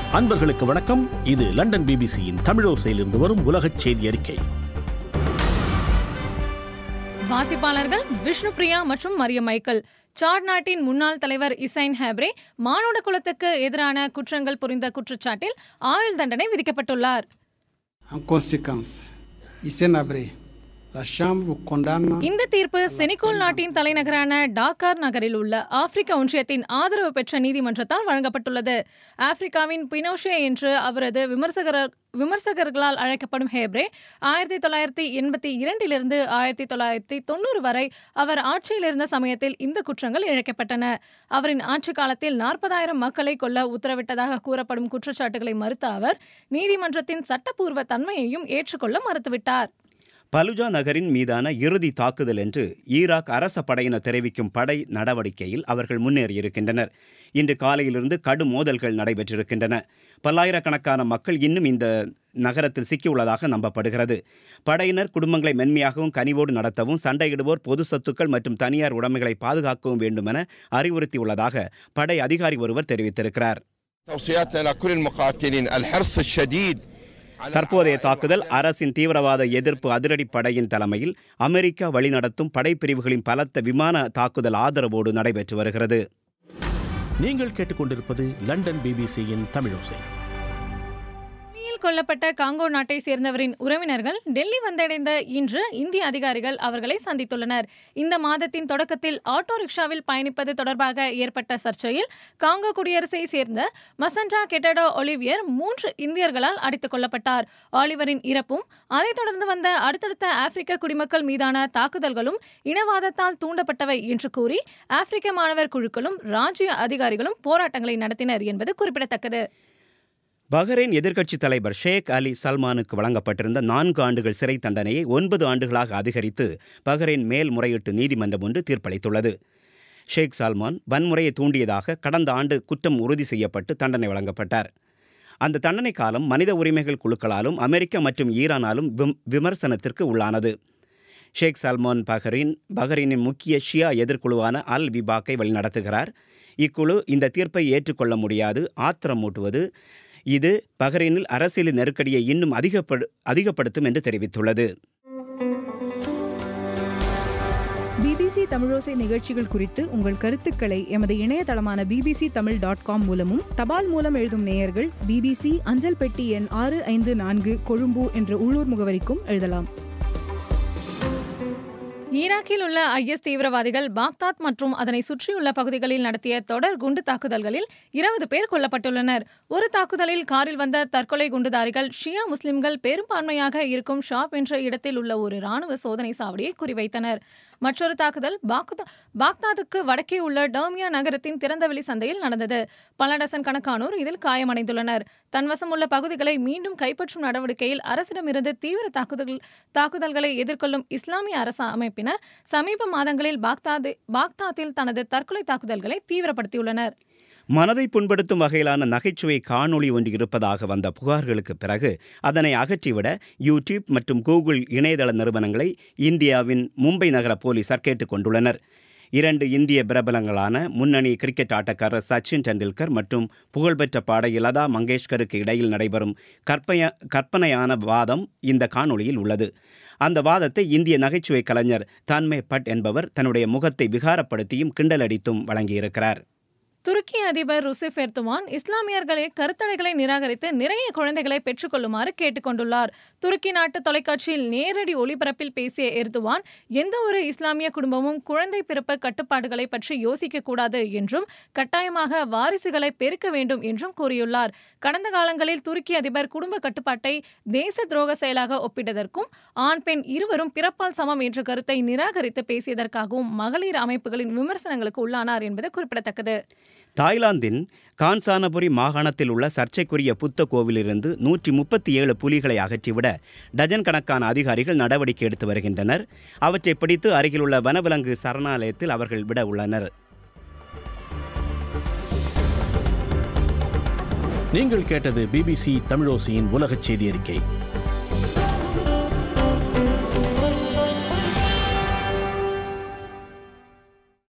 அன்பர்களுக்கு வணக்கம் இது லண்டன் பிபிசியின் தமிழோசையிலிருந்து வரும் உலகச் செய்தி அறிக்கை வாசிப்பாளர்கள் விஷ்ணுபிரியா மற்றும் மரிய மைக்கேல் சாட் நாட்டின் முன்னாள் தலைவர் இசைன் ஹேப்ரே மானுட குலத்துக்கு எதிரான குற்றங்கள் புரிந்த குற்றச்சாட்டில் ஆயுள் தண்டனை விதிக்கப்பட்டுள்ளார் En conséquence, Hissène Habré, la Chambre vous condamne இந்த தீர்ப்பு செனிகோல் நாட்டின் தலைநகரான டாக்கார் நகரில் உள்ள ஆப்பிரிக்க ஒன்றியத்தின் ஆதரவு பெற்ற நீதிமன்றத்தால் வழங்கப்பட்டுள்ளது ஆப்பிரிக்காவின் பினோஷே என்று அவரது விமர்சகர் விமர்சகர்களால் அழைக்கப்படும் ஹேப்ரே ஆயிரத்தி தொள்ளாயிரத்தி எண்பத்தி இரண்டிலிருந்து ஆயிரத்தி தொள்ளாயிரத்தி தொண்ணூறு வரை அவர் ஆட்சியில் இருந்த சமயத்தில் இந்த குற்றங்கள் இழைக்கப்பட்டன அவரின் ஆட்சி காலத்தில் நாற்பதாயிரம் மக்களை கொல்ல உத்தரவிட்டதாக கூறப்படும் குற்றச்சாட்டுகளை மறுத்த அவர் நீதிமன்றத்தின் சட்டப்பூர்வ தன்மையையும் ஏற்றுக்கொள்ள மறுத்துவிட்டார் பலுஜா நகரின் மீதான இறுதி தாக்குதல் என்று ஈராக் அரச படையினர் தெரிவிக்கும் படை நடவடிக்கையில் அவர்கள் முன்னேறியிருக்கின்றனர் இன்று காலையிலிருந்து கடும் மோதல்கள் நடைபெற்றிருக்கின்றன பல்லாயிரக்கணக்கான மக்கள் இன்னும் இந்த நகரத்தில் சிக்கியுள்ளதாக நம்பப்படுகிறது படையினர் குடும்பங்களை மென்மையாகவும் கனிவோடு நடத்தவும் சண்டையிடுவோர் பொது சொத்துக்கள் மற்றும் தனியார் உடைமைகளை பாதுகாக்கவும் வேண்டுமென அறிவுறுத்தியுள்ளதாக படை அதிகாரி ஒருவர் தெரிவித்திருக்கிறார் توصياتنا لكل المقاتلين الحرص الشديد على தற்போதைய தாக்குதல் அரசின் தீவிரவாத எதிர்ப்பு அதிரடி படையின் தலைமையில் அமெரிக்கா வழிநடத்தும் படைப்பிரிவுகளின் பலத்த விமான தாக்குதல் ஆதரவோடு நடைபெற்று வருகிறது நீங்கள் கேட்டுக்கொண்டிருப்பது லண்டன் பிபிசியின் தமிழோசை டெல்லியில் கொல்லப்பட்ட காங்கோ நாட்டை சேர்ந்தவரின் உறவினர்கள் டெல்லி வந்தடைந்த இன்று இந்திய அதிகாரிகள் அவர்களை சந்தித்துள்ளனர் இந்த மாதத்தின் தொடக்கத்தில் ஆட்டோ ரிக்ஷாவில் பயணிப்பது தொடர்பாக ஏற்பட்ட சர்ச்சையில் காங்கோ குடியரசை சேர்ந்த மசண்டா கெட்டடோ ஒலிவியர் மூன்று இந்தியர்களால் அடித்துக் கொல்லப்பட்டார் ஆலிவரின் இறப்பும் அதைத் தொடர்ந்து வந்த அடுத்தடுத்த ஆப்பிரிக்க குடிமக்கள் மீதான தாக்குதல்களும் இனவாதத்தால் தூண்டப்பட்டவை என்று கூறி ஆப்பிரிக்க மாணவர் குழுக்களும் ராஜ்ய அதிகாரிகளும் போராட்டங்களை நடத்தினர் என்பது குறிப்பிடத்தக்கது பஹ்ரைன் எதிர்க்கட்சித் தலைவர் ஷேக் அலி சல்மானுக்கு வழங்கப்பட்டிருந்த நான்கு ஆண்டுகள் சிறை தண்டனையை ஒன்பது ஆண்டுகளாக அதிகரித்து பஹ்ரைன் மேல்முறையீட்டு நீதிமன்றம் ஒன்று தீர்ப்பளித்துள்ளது ஷேக் சல்மான் வன்முறையை தூண்டியதாக கடந்த ஆண்டு குற்றம் உறுதி செய்யப்பட்டு தண்டனை வழங்கப்பட்டார் அந்த தண்டனை காலம் மனித உரிமைகள் குழுக்களாலும் அமெரிக்கா மற்றும் ஈரானாலும் விம் விமர்சனத்திற்கு உள்ளானது ஷேக் சல்மான் பஹ்ரைன் பஹ்ரைனின் முக்கிய ஷியா எதிர்க்குழுவான அல் விபாக்கை வழிநடத்துகிறார் இக்குழு இந்த தீர்ப்பை ஏற்றுக்கொள்ள முடியாது ஆத்திரமூட்டுவது இது பஹ்ரைனில் அரசியல் நெருக்கடியை இன்னும் அதிகப்படு அதிகப்படுத்தும் என்று தெரிவித்துள்ளது பிபிசி தமிழோசை நிகழ்ச்சிகள் குறித்து உங்கள் கருத்துக்களை எமது இணையதளமான பிபிசி தமிழ் டாட் காம் மூலமும் தபால் மூலம் எழுதும் நேயர்கள் பிபிசி அஞ்சல் பெட்டி எண் ஆறு ஐந்து நான்கு கொழும்பு என்ற உள்ளூர் முகவரிக்கும் எழுதலாம் ஈராக்கில் உள்ள ஐஎஸ் தீவிரவாதிகள் பாக்தாத் மற்றும் அதனை சுற்றியுள்ள பகுதிகளில் நடத்திய தொடர் குண்டு தாக்குதல்களில் இருபது பேர் கொல்லப்பட்டுள்ளனர் ஒரு தாக்குதலில் காரில் வந்த தற்கொலை குண்டுதாரிகள் ஷியா முஸ்லிம்கள் பெரும்பான்மையாக இருக்கும் ஷாப் என்ற இடத்தில் உள்ள ஒரு ராணுவ சோதனை சாவடியை குறிவைத்தனர் மற்றொரு தாக்குதல் பாக்தா பாக்தாதுக்கு வடக்கே உள்ள டர்மியா நகரத்தின் திறந்தவெளி சந்தையில் நடந்தது பல டசன் கணக்கானோர் இதில் காயமடைந்துள்ளனர் தன்வசம் உள்ள பகுதிகளை மீண்டும் கைப்பற்றும் நடவடிக்கையில் அரசிடமிருந்து தீவிர தாக்குதல் தாக்குதல்களை எதிர்கொள்ளும் இஸ்லாமிய அரசு அமைப்பினர் சமீப மாதங்களில் பாக்தாது பாக்தாத்தில் தனது தற்கொலை தாக்குதல்களை தீவிரப்படுத்தியுள்ளனர் மனதை புண்படுத்தும் வகையிலான நகைச்சுவை காணொளி ஒன்று இருப்பதாக வந்த புகார்களுக்கு பிறகு அதனை அகற்றிவிட யூடியூப் மற்றும் கூகுள் இணையதள நிறுவனங்களை இந்தியாவின் மும்பை நகர போலீசார் கேட்டுக்கொண்டுள்ளனர் இரண்டு இந்திய பிரபலங்களான முன்னணி கிரிக்கெட் ஆட்டக்காரர் சச்சின் டெண்டுல்கர் மற்றும் புகழ்பெற்ற பாடகி லதா மங்கேஷ்கருக்கு இடையில் நடைபெறும் கற்பய கற்பனையான வாதம் இந்த காணொளியில் உள்ளது அந்த வாதத்தை இந்திய நகைச்சுவை கலைஞர் தன்மே பட் என்பவர் தன்னுடைய முகத்தை விகாரப்படுத்தியும் கிண்டலடித்தும் வழங்கியிருக்கிறார் துருக்கி அதிபர் ருசிப் எர்துவான் இஸ்லாமியர்களே கருத்தடைகளை நிராகரித்து நிறைய குழந்தைகளை பெற்றுக்கொள்ளுமாறு கேட்டுக்கொண்டுள்ளார் துருக்கி நாட்டு தொலைக்காட்சியில் நேரடி ஒளிபரப்பில் பேசிய எர்துவான் எந்த ஒரு இஸ்லாமிய குடும்பமும் குழந்தை பிறப்பு கட்டுப்பாடுகளை பற்றி யோசிக்க கூடாது என்றும் கட்டாயமாக வாரிசுகளை பெருக்க வேண்டும் என்றும் கூறியுள்ளார் கடந்த காலங்களில் துருக்கி அதிபர் குடும்ப கட்டுப்பாட்டை தேச துரோக செயலாக ஒப்பிட்டதற்கும் ஆண் பெண் இருவரும் பிறப்பால் சமம் என்ற கருத்தை நிராகரித்து பேசியதற்காகவும் மகளிர் அமைப்புகளின் விமர்சனங்களுக்கு உள்ளானார் என்பது குறிப்பிடத்தக்கது தாய்லாந்தின் கான்சானபுரி மாகாணத்தில் உள்ள சர்ச்சைக்குரிய புத்த கோவிலிருந்து நூற்றி முப்பத்தி ஏழு புலிகளை அகற்றிவிட டஜன் கணக்கான அதிகாரிகள் நடவடிக்கை எடுத்து வருகின்றனர் அவற்றை பிடித்து அருகிலுள்ள வனவிலங்கு சரணாலயத்தில் அவர்கள் விட உள்ளனர் நீங்கள் கேட்டது பிபிசி தமிழோசையின் உலகச் செய்தி அறிக்கை